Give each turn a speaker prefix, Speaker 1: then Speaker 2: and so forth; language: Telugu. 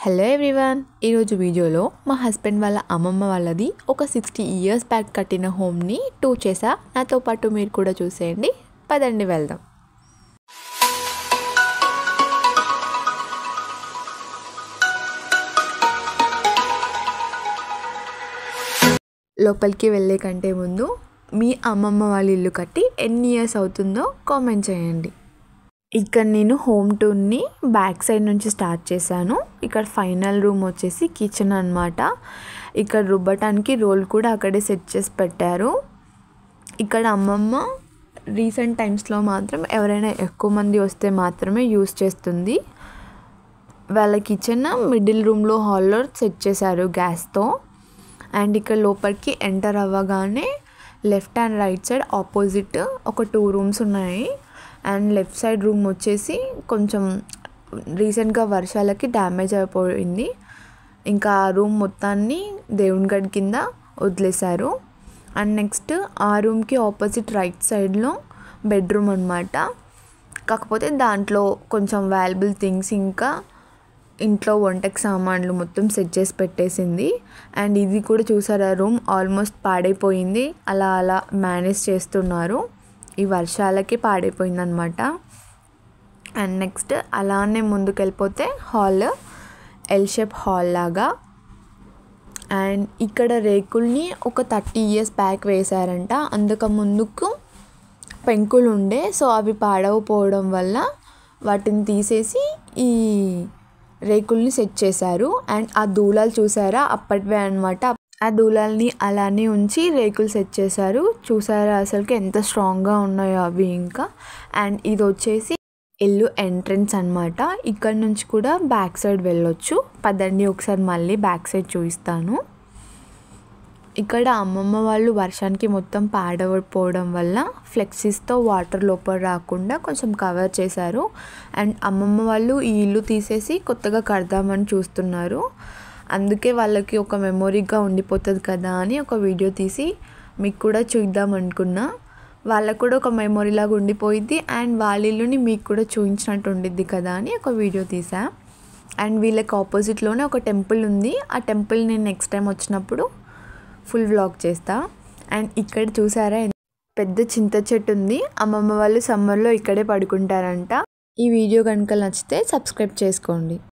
Speaker 1: హలో ఎవ్రీవన్ ఈరోజు వీడియోలో మా హస్బెండ్ వాళ్ళ అమ్మమ్మ వాళ్ళది ఒక సిక్స్టీ ఇయర్స్ బ్యాక్ కట్టిన హోమ్ని టూర్ చేసా నాతో పాటు మీరు కూడా చూసేయండి పదండి వెళ్దాం లోపలికి వెళ్ళే కంటే ముందు మీ అమ్మమ్మ వాళ్ళ ఇల్లు కట్టి ఎన్ని ఇయర్స్ అవుతుందో కామెంట్ చేయండి ఇక్కడ నేను హోమ్ టూర్ని బ్యాక్ సైడ్ నుంచి స్టార్ట్ చేశాను ఇక్కడ ఫైనల్ రూమ్ వచ్చేసి కిచెన్ అనమాట ఇక్కడ రుబ్బటానికి రోల్ కూడా అక్కడే సెట్ చేసి పెట్టారు ఇక్కడ అమ్మమ్మ రీసెంట్ టైమ్స్లో మాత్రం ఎవరైనా ఎక్కువ మంది వస్తే మాత్రమే యూస్ చేస్తుంది వాళ్ళ కిచెన్ మిడిల్ రూమ్లో హాల్లో సెట్ చేశారు గ్యాస్తో అండ్ ఇక్కడ లోపలికి ఎంటర్ అవ్వగానే left and right side opposite ఒక టూ రూమ్స్ ఉన్నాయి అండ్ లెఫ్ట్ సైడ్ రూమ్ వచ్చేసి కొంచెం రీసెంట్గా వర్షాలకి డ్యామేజ్ అయిపోయింది ఇంకా ఆ రూమ్ మొత్తాన్ని దేవుని గడి కింద వదిలేశారు అండ్ నెక్స్ట్ ఆ రూమ్కి ఆపోజిట్ రైట్ సైడ్లో బెడ్రూమ్ అనమాట కాకపోతే దాంట్లో కొంచెం వాల్యుబుల్ థింగ్స్ ఇంకా ఇంట్లో వంటకి సామాన్లు మొత్తం సెట్ చేసి పెట్టేసింది అండ్ ఇది కూడా చూసారా రూమ్ ఆల్మోస్ట్ పాడైపోయింది అలా అలా మేనేజ్ చేస్తున్నారు ఈ వర్షాలకి పాడైపోయిందనమాట అండ్ నెక్స్ట్ అలానే ముందుకు వెళ్ళిపోతే హాల్ ఎల్ షేప్ హాల్ లాగా అండ్ ఇక్కడ రేకుల్ని ఒక థర్టీ ఇయర్స్ బ్యాక్ వేశారంట అందుకు ముందుకు పెంకులు ఉండే సో అవి పాడవపోవడం వల్ల వాటిని తీసేసి ఈ రేకుల్ని సెట్ చేశారు అండ్ ఆ దూలాలు చూసారా అప్పటివే అనమాట ఆ దూలాల్ని అలానే ఉంచి రేకులు సెట్ చేశారు చూసారా అసలుకి ఎంత స్ట్రాంగ్గా ఉన్నాయో అవి ఇంకా అండ్ ఇది వచ్చేసి ఇల్లు ఎంట్రన్స్ అనమాట ఇక్కడ నుంచి కూడా బ్యాక్ సైడ్ వెళ్ళొచ్చు పదండి ఒకసారి మళ్ళీ బ్యాక్ సైడ్ చూపిస్తాను ఇక్కడ అమ్మమ్మ వాళ్ళు వర్షానికి మొత్తం పాడవపోవడం వల్ల ఫ్లెక్సీస్తో వాటర్ లోపల రాకుండా కొంచెం కవర్ చేశారు అండ్ అమ్మమ్మ వాళ్ళు ఈ ఇల్లు తీసేసి కొత్తగా కడదామని చూస్తున్నారు అందుకే వాళ్ళకి ఒక మెమొరీగా ఉండిపోతుంది కదా అని ఒక వీడియో తీసి మీకు కూడా చూద్దాం అనుకున్నా వాళ్ళకు కూడా ఒక మెమొరీ లాగా ఉండిపోయిద్ది అండ్ వాళ్ళ ఇల్లుని మీకు కూడా చూపించినట్టు ఉండిద్ది కదా అని ఒక వీడియో తీసా అండ్ వీళ్ళకి ఆపోజిట్లోనే ఒక టెంపుల్ ఉంది ఆ టెంపుల్ నేను నెక్స్ట్ టైం వచ్చినప్పుడు ఫుల్ వ్లాగ్ చేస్తా అండ్ ఇక్కడ చూసారా పెద్ద చింత చెట్టు ఉంది అమ్మమ్మ వాళ్ళు సమ్మర్లో ఇక్కడే పడుకుంటారంట ఈ వీడియో కనుక నచ్చితే సబ్స్క్రైబ్ చేసుకోండి